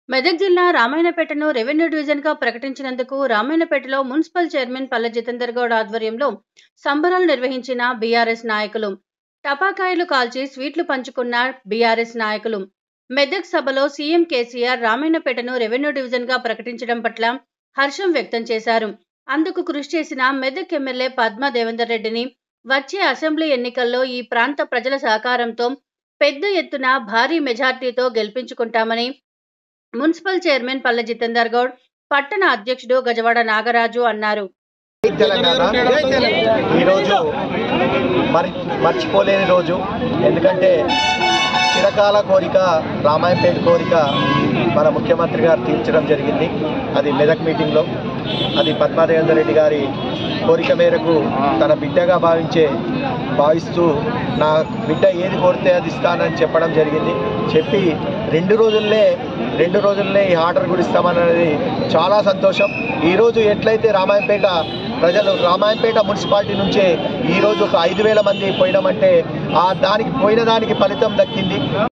మెదక్ జిల్లా రామాయణపేటను రెవెన్యూ డివిజన్గా ప్రకటించినందుకు రామాయణపేటలో మున్సిపల్ చైర్మన్ పల్లె జితేందర్ గౌడ్ ఆధ్వర్యంలో సంబరాలు నిర్వహించిన బీఆర్ఎస్ నాయకులు టపాకాయలు కాల్చి స్వీట్లు పంచుకున్న బీఆర్ఎస్ నాయకులు మెదక్ సభలో సీఎం కేసీఆర్ రామాయణపేటను రెవెన్యూ డివిజన్గా ప్రకటించడం పట్ల హర్షం వ్యక్తం చేశారు అందుకు కృషి చేసిన మెదక్ ఎమ్మెల్యే పద్మా దేవేందర్ రెడ్డిని వచ్చే అసెంబ్లీ ఎన్నికల్లో ఈ ప్రాంత ప్రజల సహకారంతో పెద్ద ఎత్తున భారీ మెజార్టీతో గెలిపించుకుంటామని మున్సిపల్ చైర్మన్ పల్లె జితేందర్ గౌడ్ పట్టణ అధ్యక్షుడు గజవాడ నాగరాజు అన్నారు తెలంగాణ ఈరోజు మరి మర్చిపోలేని రోజు ఎందుకంటే చిరకాల కోరిక రామాయణపేట కోరిక మన ముఖ్యమంత్రి గారు తీర్చడం జరిగింది అది మెదక్ మీటింగ్లో అది పద్మాదేవేందర్ రెడ్డి గారి కోరిక మేరకు తన బిడ్డగా భావించే భావిస్తూ నా బిడ్డ ఏది కోరితే అది ఇస్తానని చెప్పడం జరిగింది చెప్పి రెండు రోజుల్లే రెండు రోజుల్లే ఈ ఆర్డర్ కూడా ఇస్తామన్నది చాలా సంతోషం ఈరోజు ఎట్లయితే రామాయంపేట ప్రజలు రామాయంపేట మున్సిపాలిటీ నుంచే ఈరోజు ఒక ఐదు వేల మంది పోయినామంటే ఆ దానికి పోయిన దానికి ఫలితం దక్కింది